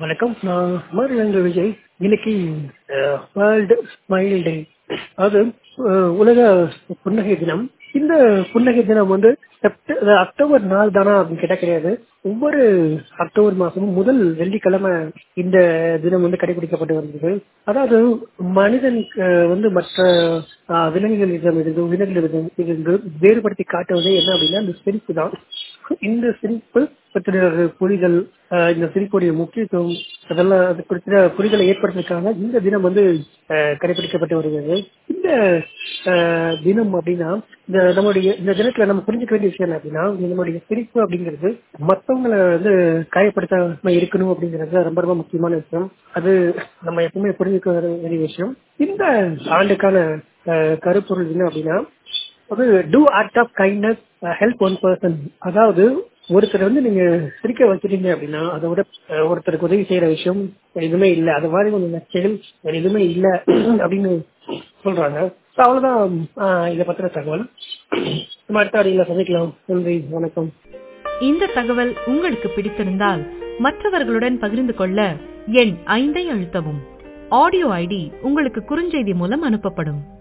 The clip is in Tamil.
வணக்கம் நான் மாரிலங்க விஜய் இன்னைக்கு வேர்ல்டு ஸ்மைல் டே அது அஹ், உலக புன்னகை தினம் இந்த புன்னகை தினம் வந்து செப்ட- அதாவது அக்டோபர் நாள் தானா அப்படின்னு கேட்டா கிடையாது ஒவ்வொரு அக்டோபர் மாசமும் முதல் வெள்ளிக்கிழமை இந்த தினம் வந்து கடைபிடிக்கப்பட்டு வருகிறது அதாவது மனிதன் அஹ், வந்து மற்ற அஹ், விலங்குகளிடம் இருந்து விலங்குகளிடம் இருந்து வேறுபடுத்தி காட்டுவது என்ன அப்படின்னா இந்த சிரிப்பு தான் இந்த சிரிப்பு பற்றின ஒரு புரிதல் அஹ், இந்த சிரிப்புடைய முக்கியத்துவம் அதெல்லாம் அது குறித்த புரிதலை ஏற்படுத்துவதற்காக இந்த தினம் வந்து அஹ், கடைபிடிக்கப்பட்டு வருகிறது இந்த அஹ், தினம் அப்படின்னா இந்த நம்மளுடைய இந்த தினத்துல நம்ம புரிஞ்சுக்க வேண்டிய விஷயம் என்ன அப்படின்னா நம்மளுடைய சிரிப்பு அப்படிங்கிறது மத்தவங்களை வந்து காயப்படுத்தாம இருக்கணும் அப்படிங்கிறது ரொம்ப ரொம்ப முக்கியமான விஷயம் அது நம்ம எப்பவுமே புரிஞ்சுக்க வேண்டிய விஷயம் இந்த ஆண்டுக்கான அஹ், கருப்பொருள் என்ன அப்படின்னா அது two act of kindness help one person அதாவது ஒருத்தர் வந்து நீங்க சிரிக்க வச்சிட்டீங்க அப்படின்னா அதை விட அஹ், ஒருத்தருக்கு உதவி செய்யற விஷயம் எதுவுமே இல்லை அது மாதிரி ஒரு நற்செயல் வேற எதுவுமே இல்லை அப்படின்னு சொல்றாங்க So, அவ்வளவுதான் அஹ், இதை பத்தின தகவல் நம்ம அடுத்த அடியில் சந்திக்கலாம் நன்றி வணக்கம் இந்த தகவல் உங்களுக்கு பிடித்திருந்தால் மற்றவர்களுடன் பகிர்ந்து கொள்ள எண் ஐந்தை அழுத்தவும் ஆடியோ ஐடி உங்களுக்கு குறுஞ்செய்தி மூலம் அனுப்பப்படும்